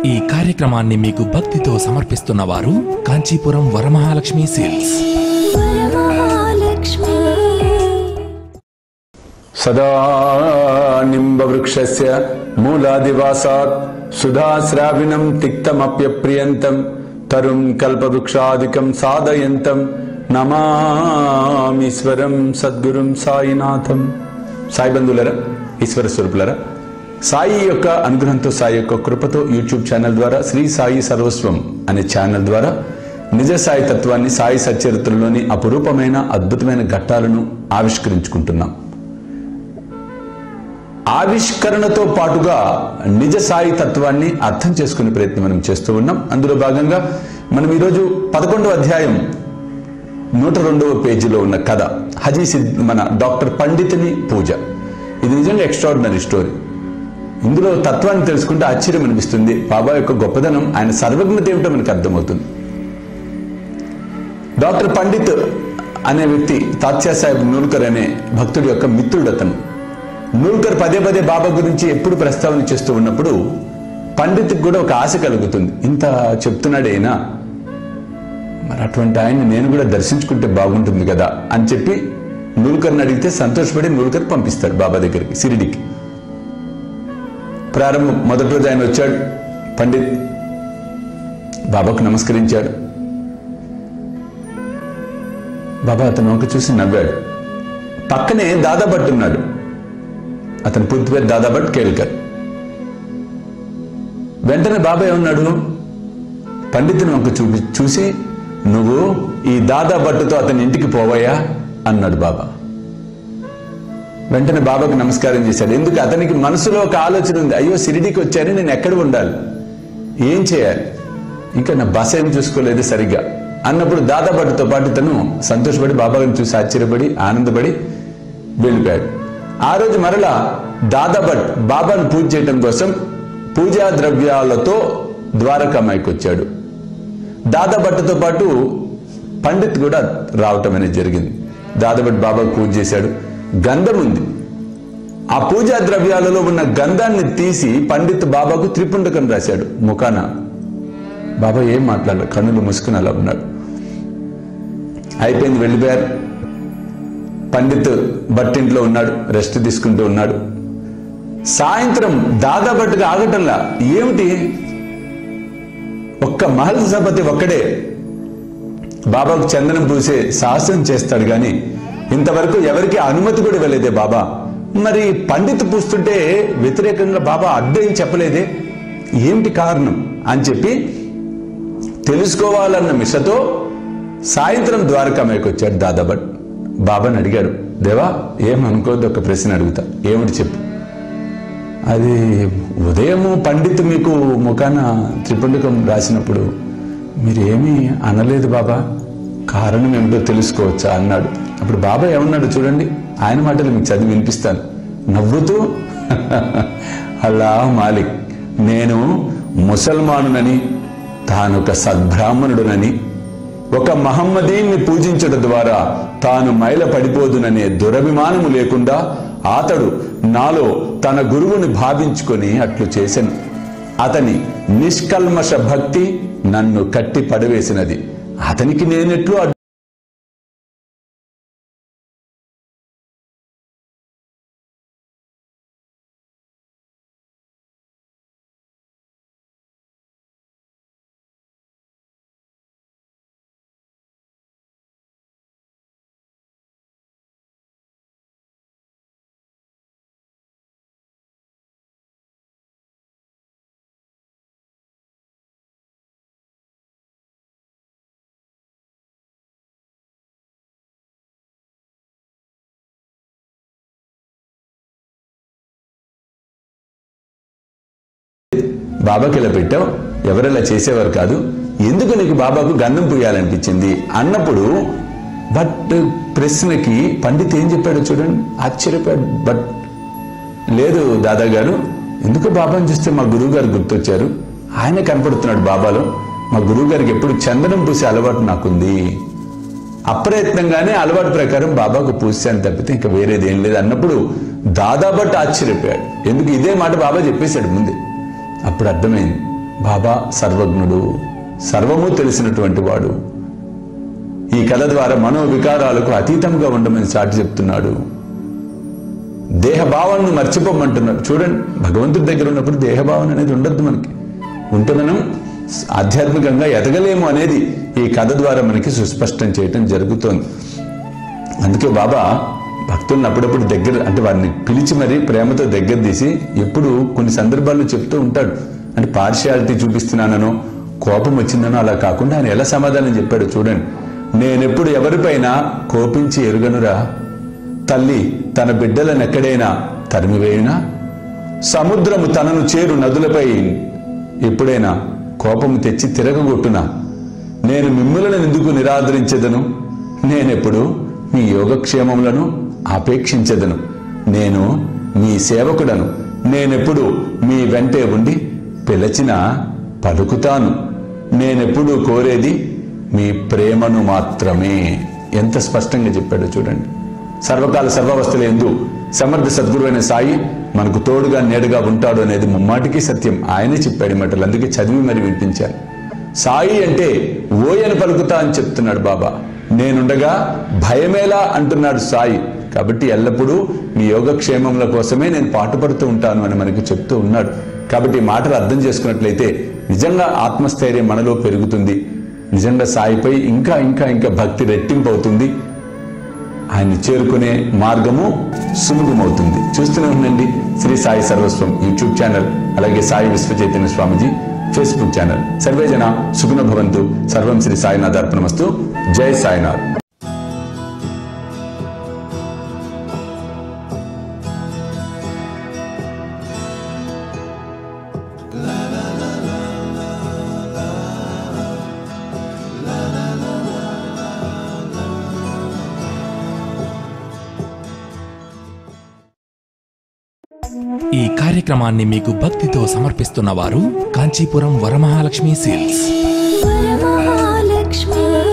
ఈ కార్యక్రమాన్ని మీకు భక్తితో సమర్పిస్తున్న వారు కాంచీపురం వరమహాలక్ష్మి సేల్స్ వరమహాలక్ష్మి సదా నింబవృక్షస్య మూలాదివాసాత్ సుధాశ్రావిణం తిక్తమప్యప్రియంతం తరుం కల్పవృక్షాదికం సాధయంతం నమామీశ్వరం సద్గురుం సాయినాథం సాయి బంధువులరా ఈశ్వర స్వరూపులరా సాయి యొక్క అనుగ్రహంతో సాయి యొక్క కృపతో యూట్యూబ్ ఛానల్ ద్వారా శ్రీ సాయి సర్వస్వం అనే ఛానల్ ద్వారా నిజ సాయి తత్వాన్ని సాయి సచరిత్రలోని అపురూపమైన అద్భుతమైన ఘట్టాలను ఆవిష్కరించుకుంటున్నాం ఆవిష్కరణతో పాటుగా నిజ సాయి తత్వాన్ని అర్థం చేసుకునే ప్రయత్నం మనం చేస్తూ ఉన్నాం అందులో భాగంగా మనం ఈరోజు పదకొండవ అధ్యాయం నూట రెండవ పేజీలో ఉన్న కథ హజీ సిద్ మన డాక్టర్ పండితుని పూజ ఇది నిజంగా ఎక్స్ట్రాడినరీ స్టోరీ ఇందులో తత్వాన్ని తెలుసుకుంటే ఆశ్చర్యం అనిపిస్తుంది బాబా యొక్క గొప్పదనం ఆయన సర్వజ్ఞత ఏమిటో మనకు అర్థమవుతుంది డాక్టర్ పండిత్ అనే వ్యక్తి తాత్యా సాహెబ్ నూల్కర్ అనే భక్తుడి యొక్క మిత్రుడు అతను నూల్కర్ పదే పదే బాబా గురించి ఎప్పుడు ప్రస్తావన చేస్తూ ఉన్నప్పుడు పండిత్కి కూడా ఒక ఆశ కలుగుతుంది ఇంత చెప్తున్నాడు అయినా మరి అటువంటి ఆయన్ని నేను కూడా దర్శించుకుంటే బాగుంటుంది కదా అని చెప్పి నూల్కర్ని అడిగితే సంతోషపడి నూల్కర్ పంపిస్తాడు బాబా దగ్గరికి సిరిడికి ప్రారంభం మొదటి రోజు ఆయన వచ్చాడు పండిత్ బాబాకు నమస్కరించాడు బాబా అతను వంక చూసి నవ్వాడు పక్కనే దాదాభట్ ఉన్నాడు అతని పూర్తి పేరు దాదాభట్ కేల్కర్ వెంటనే బాబా ఏమన్నాడు పండితుని వంక చూపి చూసి నువ్వు ఈ దాదాభట్టుతో అతని ఇంటికి పోవయ్యా అన్నాడు బాబా వెంటనే బాబాకు నమస్కారం చేశాడు ఎందుకు అతనికి మనసులో ఒక ఆలోచన ఉంది అయ్యో సిరిడికి వచ్చాను నేను ఎక్కడ ఉండాలి ఏం చేయాలి ఇంకా నా బస ఏం చూసుకోలేదు సరిగ్గా అన్నప్పుడు దాదాభట్టుతో పాటు తను సంతోషపడి బాబాని చూసి ఆశ్చర్యపడి ఆనందపడి వెళ్ళిపోయాడు ఆ రోజు మరలా దాదాభట్ బాబాను పూజ చేయటం కోసం పూజా ద్రవ్యాలతో ద్వారకామాయికి వచ్చాడు దాదాభట్టుతో పాటు పండిత్ కూడా రావటం అనేది జరిగింది దాదాభట్ బాబాకు పూజ చేశాడు గంధం ఉంది ఆ పూజా ద్రవ్యాలలో ఉన్న గంధాన్ని తీసి పండిత్ బాబాకు త్రిపుండకం రాశాడు ముఖాన బాబా ఏం మాట్లాడారు కన్నులు మూసుకుని అలా ఉన్నాడు అయిపోయింది వెళ్ళిపోయారు పండిత్ బట్టింట్లో ఉన్నాడు రెస్ట్ తీసుకుంటూ ఉన్నాడు సాయంత్రం దాదాబట్టుగా ఆగటంలా ఏమిటి ఒక్క మహల్ సభతి ఒక్కడే బాబాకు చందనం పూసే సాహసం చేస్తాడు గాని ఇంతవరకు ఎవరికి అనుమతి కూడా ఇవ్వలేదే బాబా మరి పండిత్ పూస్తుంటే వ్యతిరేకంగా బాబా అడ్డేం చెప్పలేదే ఏమిటి కారణం అని చెప్పి తెలుసుకోవాలన్న మిషతో సాయంత్రం ద్వారకామయ్యకు వచ్చాడు దాదాభట్ బాబాని అడిగాడు దేవా ఏమనుకోవద్దు ఒక ప్రశ్న అడుగుతా ఏమిటి చెప్పు అది ఉదయము పండిత్ మీకు ముఖాన త్రిపుండకం రాసినప్పుడు మీరు ఏమీ అనలేదు బాబా కారణం ఏమిటో తెలుసుకోవచ్చా అన్నాడు అప్పుడు బాబా ఏమన్నాడు చూడండి ఆయన మాటలు మీకు చదివి వినిపిస్తాను నవ్వుతూ అల్లా మాలిక్ నేను ముసల్మానునని తానొక సద్బ్రాహ్మణుడునని ఒక మహమ్మదీన్ని పూజించడం ద్వారా తాను మైల పడిపోదుననే దురభిమానము లేకుండా అతడు నాలో తన గురువుని భావించుకొని అట్లు చేసెను అతని నిష్కల్మష భక్తి నన్ను కట్టి పడవేసినది అతనికి నేనెట్లు అడ్డు బాబాకి ఇలా పెట్టావు ఎవరెలా చేసేవారు కాదు ఎందుకు నీకు బాబాకు గంధం పూయాలనిపించింది అన్నప్పుడు బట్ ప్రశ్నకి పండిత్ ఏం చెప్పాడో చూడండి ఆశ్చర్యపోయాడు బట్ లేదు దాదా గారు ఎందుకు బాబాని చూస్తే మా గురువు గారు గుర్తొచ్చారు ఆయన కనపడుతున్నాడు బాబాలో మా గురువు గారికి ఎప్పుడు చందనం పూసే అలవాటు నాకుంది అప్రయత్నంగానే అలవాటు ప్రకారం బాబాకు పూసాను తప్పితే ఇంకా వేరేది ఏం లేదు అన్నప్పుడు దాదాబట్ ఆశ్చర్యపోయాడు ఎందుకు ఇదే మాట బాబా చెప్పేశాడు ముందే అప్పుడు అర్థమైంది బాబా సర్వజ్ఞుడు సర్వము తెలిసినటువంటి వాడు ఈ కథ ద్వారా మనో వికారాలకు అతీతంగా ఉండమని చాటి చెప్తున్నాడు దేహభావాన్ని మర్చిపోమంటున్నాడు చూడండి భగవంతుడి దగ్గర ఉన్నప్పుడు దేహభావన అనేది ఉండద్దు మనకి ఉంటే మనం ఆధ్యాత్మికంగా ఎదగలేము అనేది ఈ కథ ద్వారా మనకి సుస్పష్టం చేయటం జరుగుతోంది అందుకే బాబా భక్తులను అప్పుడప్పుడు దగ్గర అంటే వారిని పిలిచి మరీ ప్రేమతో దగ్గర తీసి ఎప్పుడు కొన్ని సందర్భాల్లో చెప్తూ ఉంటాడు అంటే పార్షియాలిటీ చూపిస్తున్నానో కోపం వచ్చిందనో అలా కాకుండా ఆయన ఎలా సమాధానం చెప్పాడు చూడండి నేనెప్పుడు ఎవరిపైనా కోపించి ఎరుగనురా తల్లి తన బిడ్డలను ఎక్కడైనా తరిమివేయునా సముద్రము తనను చేరు నదులపై ఎప్పుడైనా కోపము తెచ్చి తిరగగొట్టునా నేను మిమ్ములను ఎందుకు నిరాదరించదను నేనెప్పుడు మీ యోగక్షేమములను ఆపేక్షించదను నేను మీ సేవకుడను నేనెప్పుడు మీ వెంటే ఉండి పిలచిన పలుకుతాను నేనెప్పుడు కోరేది మీ ప్రేమను మాత్రమే ఎంత స్పష్టంగా చెప్పాడో చూడండి సర్వకాల సర్వావస్థల ఎందు సమర్థ సద్గురువైన సాయి మనకు తోడుగా నేడుగా ఉంటాడు అనేది ముమ్మాటికి సత్యం ఆయనే చెప్పాడు ఈ మాటలు అందుకే చదివి మరి వినిపించాను సాయి అంటే ఓయని పలుకుతా అని చెప్తున్నాడు బాబా నేనుండగా భయమేలా అంటున్నాడు సాయి కాబట్టి ఎల్లప్పుడూ మీ యోగక్షేమముల కోసమే నేను పాటుపడుతూ ఉంటాను అని మనకి చెప్తూ ఉన్నాడు కాబట్టి ఈ మాటలు అర్థం చేసుకున్నట్లయితే నిజంగా ఆత్మస్థైర్యం మనలో పెరుగుతుంది నిజంగా సాయిపై ఇంకా ఇంకా ఇంకా భక్తి రెట్టింపు అవుతుంది ఆయన్ని చేరుకునే మార్గము సులుభమవుతుంది చూస్తూనే ఉండండి శ్రీ సాయి సర్వస్వం యూట్యూబ్ ఛానల్ అలాగే సాయి విశ్వ చైతన్య స్వామిజీ ఫేస్బుక్ ఛానల్ సర్వేజన సుగుణ భవంతు సర్వం శ్రీ సాయినాథ్ అర్పణమస్తు జై సాయినాథ్ ఈ కార్యక్రమాన్ని మీకు భక్తితో సమర్పిస్తున్న వారు కాంచీపురం వరమహాలక్ష్మి సీల్స్ వరమహాలక్ష్మి